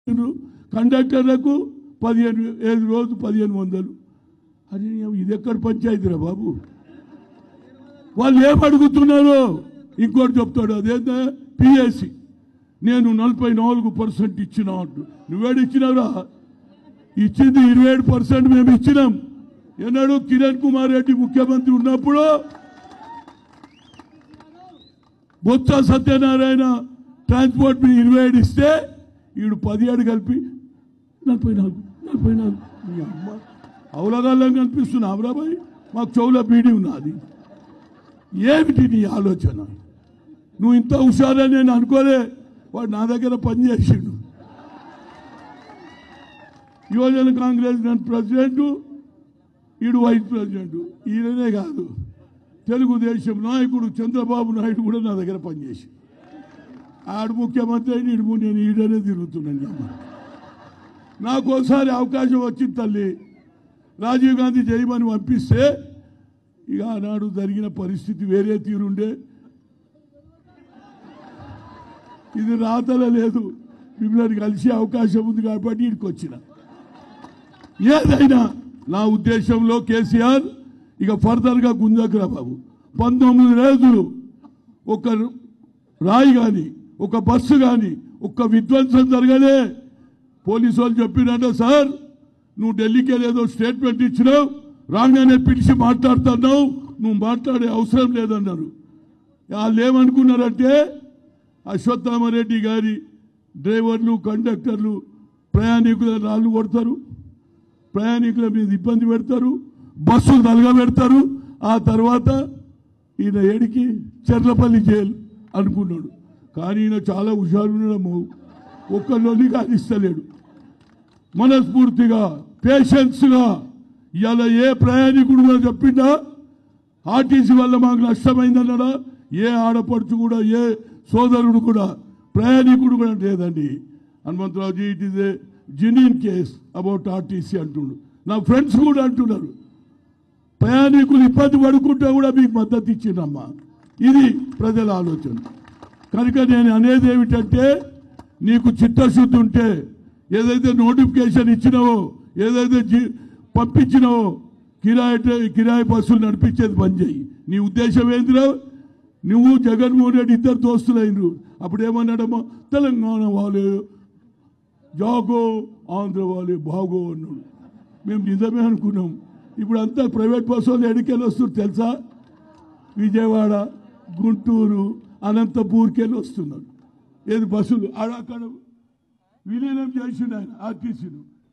కండక్టర్లకు పదిహేను ఏడు రోజు పదిహేను వందలు అది ఇది ఎక్కడ పంచాయతీరా బాబు వాళ్ళు ఏం అడుగుతున్నారు ఇంకోటి చెప్తాడు అదేంటే పిఎస్సి నేను నలభై నాలుగు పర్సెంట్ ఇచ్చిన అంటు నువ్వేడు ఇచ్చినావురా ఇచ్చింది ఇరవై ఏడు పర్సెంట్ మేము ఇచ్చినాం ఎన్నాడు కిరణ్ కుమార్ రెడ్డి ముఖ్యమంత్రి ఉన్నప్పుడు బొత్స సత్యనారాయణ ట్రాన్స్పోర్ట్ మీద ఇరవై ఏడు ఇస్తే ఈడు పదిహేడు కలిపి నలభై నాలుగు నలభై నాలుగు మీ అమ్మ అవలగాళ్ళం కనిపిస్తున్నా అమరాబాయ్ మాకు చెవుల బీడి ఉన్నది ఏమిటి నీ ఆలోచన నువ్వు ఇంత హుషారని నేను అనుకోలే వాడు నా దగ్గర పనిచేసిండు యువజన కాంగ్రెస్ నేను ప్రెసిడెంట్ ఈడు వైస్ ప్రెసిడెంట్ ఈయననే కాదు తెలుగుదేశం నాయకుడు చంద్రబాబు నాయుడు కూడా నా దగ్గర పనిచేసి ఆడు ముఖ్యమంత్రి అయిన ఈడు నేను ఈడనే తిరుగుతున్నాను అమ్మ నాకు ఒకసారి అవకాశం వచ్చింది తల్లి రాజీవ్ గాంధీ జయమని పంపిస్తే ఇక ఆనాడు జరిగిన పరిస్థితి వేరే తీరుండే ఇది రాతల లేదు మిమ్మల్ని కలిసే అవకాశం ఉంది కాబట్టి ఇక్కడికి వచ్చిన ఏదైనా నా ఉద్దేశంలో కేసీఆర్ ఇక ఫర్దర్గా గుంజకురా బాబు పంతొమ్మిది రోజులు ఒక రాయి కానీ ఒక బస్సు కానీ ఒక్క విధ్వంసం జరగలే పోలీసు వాళ్ళు చెప్పినట్ట సార్ నువ్వు ఢిల్లీకి ఏదో స్టేట్మెంట్ ఇచ్చినావు రాగానే పిలిచి మాట్లాడుతున్నావు నువ్వు మాట్లాడే అవసరం లేదన్నారు వాళ్ళు ఏమనుకున్నారంటే అశ్వత్థామరెడ్డి గారి డ్రైవర్లు కండక్టర్లు ప్రయాణికుల రాళ్ళు కొడతారు ప్రయాణికుల మీద ఇబ్బంది పెడతారు బస్సులు తలగబెడతారు ఆ తర్వాత ఈయన ఏడికి చెర్లపల్లి జైలు అనుకున్నాడు కానీ ఈయన చాలా హుషారున్నాము ఒక్కళ్ళని కాదిస్తలేడు మనస్ఫూర్తిగా పేషెన్స్గా ఇవాళ ఏ ప్రయాణికుడు కూడా చెప్పిండా ఆర్టీసీ వల్ల మాకు నష్టమైందన్నాడా ఏ ఆడపడుచు కూడా ఏ సోదరుడు కూడా ప్రయాణికుడు కూడా లేదండి Hanumantharaoji it is a genuine case about RTC అంటుండు నా ఫ్రెండ్స్ కూడా అంటున్నారు ప్రయాణికులు ఇబ్బంది పడుకుంటే కూడా మీకు మద్దతు ఇచ్చిందమ్మా ఇది ప్రజల ఆలోచన కనుక నేను అనేది ఏమిటంటే నీకు చిత్తశుద్ధి ఉంటే ఏదైతే నోటిఫికేషన్ ఇచ్చినావో ఏదైతే జీ- పంపించినావో కిరాయి ట- కిరాయి బస్సులు నడిపించేది బంద్ చేయి నీ ఉద్దేశం ఏందిరా నువ్వు జగన్మోహన్ రెడ్డి ఇద్దరు దోస్తులైనరు అప్పుడు ఏమన్నాడమ్మా తెలంగాణ వాళ్ళే జాగో ఆంధ్ర వాళ్ళే బాగో అన్నాడు మేము నిజమే అనుకున్నాం ఇప్పుడు అంతా ప్రైవేట్ బస్సు వాళ్ళు ఎడికెళ్ళి వస్తున్నారు తెలుసా విజయవాడ గుంటూరు అనంతపూర్కెళ్ళి వస్తున్నారు ఏది బస్సులు ఆడ అక్కడ విలీనం చేసిండు ఆయన ఆర్టీసీలు